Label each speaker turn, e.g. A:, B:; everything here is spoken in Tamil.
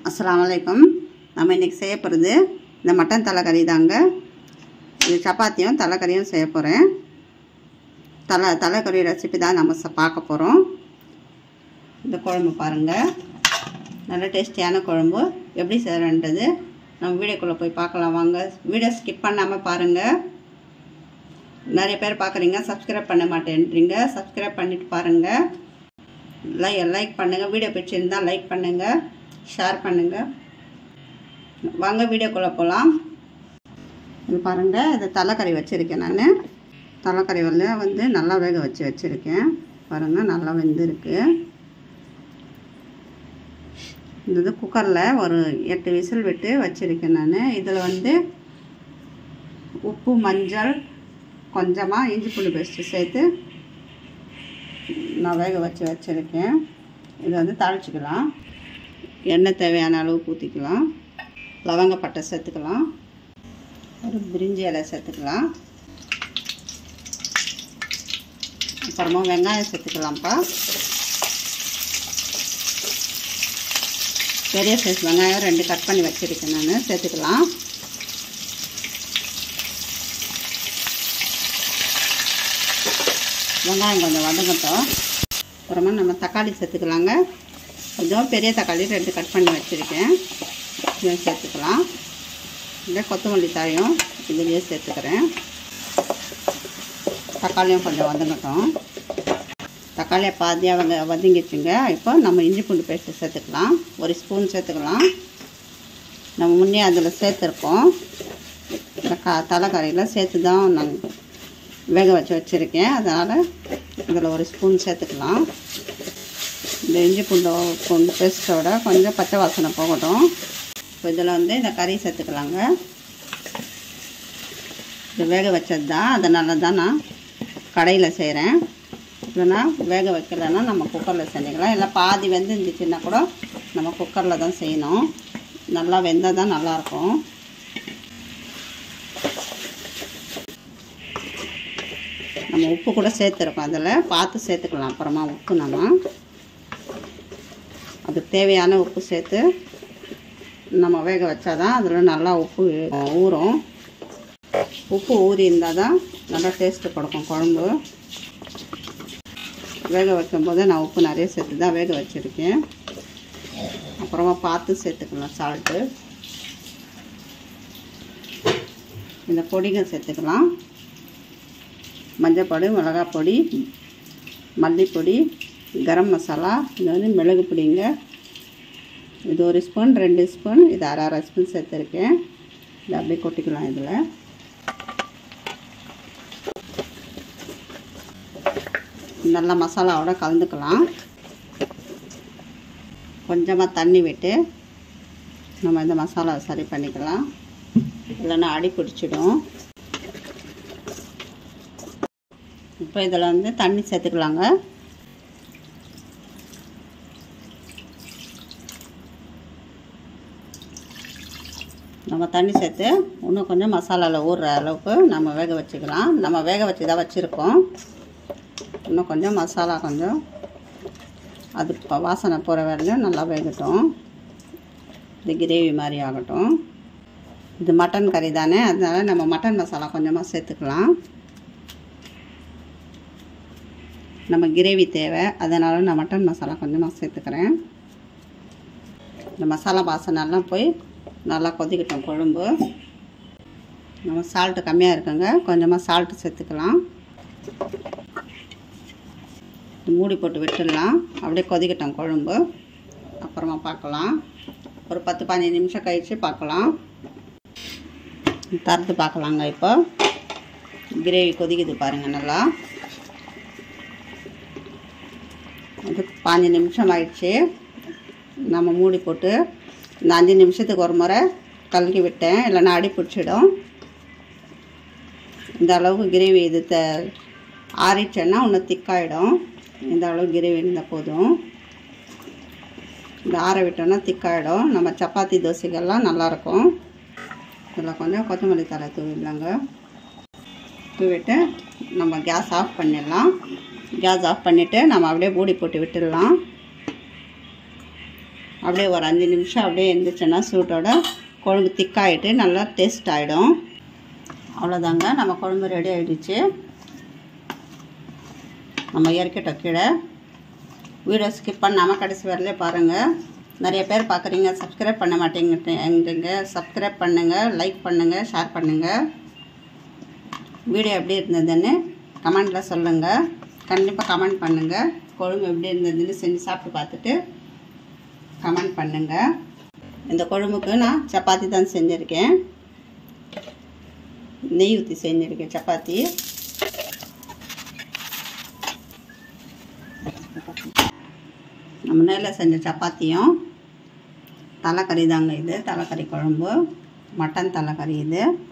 A: அஸ்ஸலாமு அலைக்கும் நம்ம இன்றைக்கி செய்ய போகிறது இந்த மட்டன் தலைக்கறி தாங்க இது சப்பாத்தியும் தலைக்கறியும் செய்ய போகிறேன் தலை தலைக்கறி ரெசிபி தான் நம்ம ச- பார்க்க போகிறோம் இந்த குழம்பு பாருங்கள் நல்ல டேஸ்டியான குழம்பு எப்படி செய்கிறன்றது நம்ம வீடியோக்குள்ளே போய் பார்க்கலாம் வாங்க வீடியோ ஸ்கிப் பண்ணாமல் பாருங்கள் நிறைய பேர் பார்க்குறீங்க சப்ஸ்கிரைப் பண்ண மாட்டேன்றீங்க சப்ஸ்கிரைப் பண்ணிட்டு பாருங்கள் லை லைக் பண்ணுங்கள் வீடியோ பிடிச்சிருந்தா லைக் பண்ணுங்கள் ஷேர் பண்ணுங்கள் வாங்க வீடியோக்குள்ளே போகலாம் இது பாருங்கள் இது தலைக்கறி வச்சுருக்கேன் நான் தலைக்கறி வந்து வந்து நல்லா வேக வச்சு வச்சுருக்கேன் பாருங்கள் நல்லா வெந்திருக்கு இந்த இது குக்கரில் ஒரு எட்டு விசில் விட்டு வச்சுருக்கேன் நான் இதில் வந்து உப்பு மஞ்சள் கொஞ்சமாக இஞ்சி பூண்டு பேஸ்ட்டு சேர்த்து நான் வேக வச்சு வச்சுருக்கேன் இதை வந்து தாளிச்சிக்கலாம் எண்ணெய் தேவையான அளவு ஊற்றிக்கலாம் லவங்கப்பட்டை சேர்த்துக்கலாம் ஒரு பிரிஞ்சி இலை சேர்த்துக்கலாம் அப்புறமா வெங்காயம் சேர்த்துக்கலாம்ப்பா பெரிய சைஸ் வெங்காயம் ரெண்டு கட் பண்ணி வச்சுருக்கேன் நான் சேர்த்துக்கலாம் வெங்காயம் கொஞ்சம் வதங்கட்டும் அப்புறமா நம்ம தக்காளி சேர்த்துக்கலாங்க கொஞ்சம் பெரிய தக்காளி ரெண்டு கட் பண்ணி வச்சுருக்கேன் இதையும் சேர்த்துக்கலாம் இல்லை கொத்தமல்லி தாயும் இதுலேயே சேர்த்துக்கிறேன் தக்காளியும் கொஞ்சம் வதங்கட்டும் தக்காளியை பாதியாக வங்க வதங்கிச்சுங்க இப்போ நம்ம இஞ்சி பூண்டு பேஸ்ட்டு சேர்த்துக்கலாம் ஒரு ஸ்பூன் சேர்த்துக்கலாம் நம்ம முன்னே அதில் சேர்த்துருக்கோம் இந்த க தலைக்கறியில் சேர்த்து தான் நாங்கள் வேக வச்சு வச்சுருக்கேன் அதனால் இதில் ஒரு ஸ்பூன் சேர்த்துக்கலாம் இந்த இஞ்சி பூண்டு பூண்டு பேஸ்ட்டோட கொஞ்சம் பச்சை வாசனை போகட்டும் இப்போ இதில் வந்து இந்த கறி சேர்த்துக்கலாங்க இது வேக வச்சது தான் அதனால தான் நான் கடையில் செய்கிறேன் இல்லைன்னா வேக வைக்கலைன்னா நம்ம குக்கரில் செஞ்சுக்கலாம் இல்லை பாதி வெந்து இருந்துச்சுன்னா கூட நம்ம குக்கரில் தான் செய்யணும் நல்லா வெந்தால் தான் நல்லாயிருக்கும் நம்ம உப்பு கூட சேர்த்துருக்கோம் அதில் பார்த்து சேர்த்துக்கலாம் அப்புறமா உப்பு நம்ம அதுக்கு தேவையான உப்பு சேர்த்து நம்ம வேக வச்சா தான் அதில் நல்லா உப்பு ஊறும் உப்பு ஊறி இருந்தால் தான் நல்லா டேஸ்ட்டு கொடுக்கும் குழம்பு வேக வைக்கும்போது நான் உப்பு நிறைய சேர்த்து தான் வேக வச்சுருக்கேன் அப்புறமா பார்த்து சேர்த்துக்கலாம் சால்ட்டு இந்த பொடிகள் சேர்த்துக்கலாம் மஞ்சள் பொடி மிளகாய் பொடி மல்லிப்பொடி கரம் மசாலா இது வந்து மிளகு பொடிங்க இது ஒரு ஸ்பூன் ரெண்டு ஸ்பூன் இது அரை அரை ஸ்பூன் சேர்த்துருக்கேன் இது அப்படியே கொட்டிக்கலாம் இதில் நல்லா மசாலாவோட கலந்துக்கலாம் கொஞ்சமாக தண்ணி விட்டு நம்ம இந்த மசாலாவை சரி பண்ணிக்கலாம் இல்லைன்னா அடி பிடிச்சிடும் இப்போ இதில் வந்து தண்ணி சேர்த்துக்கலாங்க நம்ம தண்ணி சேர்த்து இன்னும் கொஞ்சம் மசாலாவில் ஊறுற அளவுக்கு நம்ம வேக வச்சுக்கலாம் நம்ம வேக வச்சு தான் வச்சுருக்கோம் இன்னும் கொஞ்சம் மசாலா கொஞ்சம் அது இப்போ வாசனை போகிற வரையிலும் நல்லா வேகட்டும் இது கிரேவி மாதிரி ஆகட்டும் இது மட்டன் கறி தானே அதனால் நம்ம மட்டன் மசாலா கொஞ்சமாக சேர்த்துக்கலாம் நம்ம கிரேவி தேவை அதனால் நான் மட்டன் மசாலா கொஞ்சமாக சேர்த்துக்கிறேன் இந்த மசாலா வாசனைலாம் போய் நல்லா கொதிக்கட்டும் குழம்பு நம்ம சால்ட்டு கம்மியாக இருக்குங்க கொஞ்சமாக சால்ட்டு சேர்த்துக்கலாம் மூடி போட்டு விட்டுடலாம் அப்படியே கொதிக்கட்டும் குழம்பு அப்புறமா பார்க்கலாம் ஒரு பத்து பதினஞ்சு நிமிஷம் கழித்து பார்க்கலாம் திறந்து பார்க்கலாங்க இப்போ கிரேவி கொதிக்குது பாருங்கள் நல்லா இது பாஞ்சு நிமிஷம் ஆயிடுச்சு நம்ம மூடி போட்டு இந்த அஞ்சு நிமிஷத்துக்கு ஒரு முறை கலக்கி விட்டேன் இல்லைன்னா அடி பிடிச்சிடும் இந்த அளவுக்கு கிரேவி இது த ஆறிச்சேன்னா இன்னும் திக்காயிடும் இந்த அளவு கிரேவி இருந்தால் போதும் இந்த ஆற விட்டோன்னா திக்காயிடும் நம்ம சப்பாத்தி தோசைகள்லாம் நல்லாயிருக்கும் இதில் கொஞ்சம் கொத்தமல்லி தலை தூவிடலாங்க தூவிட்டு நம்ம கேஸ் ஆஃப் பண்ணிடலாம் கேஸ் ஆஃப் பண்ணிவிட்டு நம்ம அப்படியே மூடி போட்டு விட்டுடலாம் அப்படியே ஒரு அஞ்சு நிமிஷம் அப்படியே இருந்துச்சுன்னா சூட்டோட குழம்பு திக்காயிட்டு நல்லா டேஸ்ட் ஆகிடும் அவ்வளோதாங்க நம்ம குழம்பு ரெடி ஆகிடுச்சு நம்ம இறக்கிட்டோம் கீழே வீடியோ ஸ்கிப் பண்ணாமல் கடைசி வரலே பாருங்கள் நிறைய பேர் பார்க்குறீங்க சப்ஸ்கிரைப் பண்ண மாட்டேங்கிறீங்க சப்ஸ்கிரைப் பண்ணுங்கள் லைக் பண்ணுங்கள் ஷேர் பண்ணுங்கள் வீடியோ எப்படி இருந்ததுன்னு கமெண்டில் சொல்லுங்கள் கண்டிப்பாக கமெண்ட் பண்ணுங்கள் குழம்பு எப்படி இருந்ததுன்னு செஞ்சு சாப்பிட்டு பார்த்துட்டு கமெண்ட் பண்ணுங்கள் இந்த குழம்புக்கு நான் சப்பாத்தி தான் செஞ்சுருக்கேன் நெய் ஊற்றி செஞ்சுருக்கேன் சப்பாத்தி நம்ம நேரில் செஞ்ச சப்பாத்தியும் தலைக்கறி தாங்க இது தலைக்கறி குழம்பு மட்டன் தலைக்கறி இது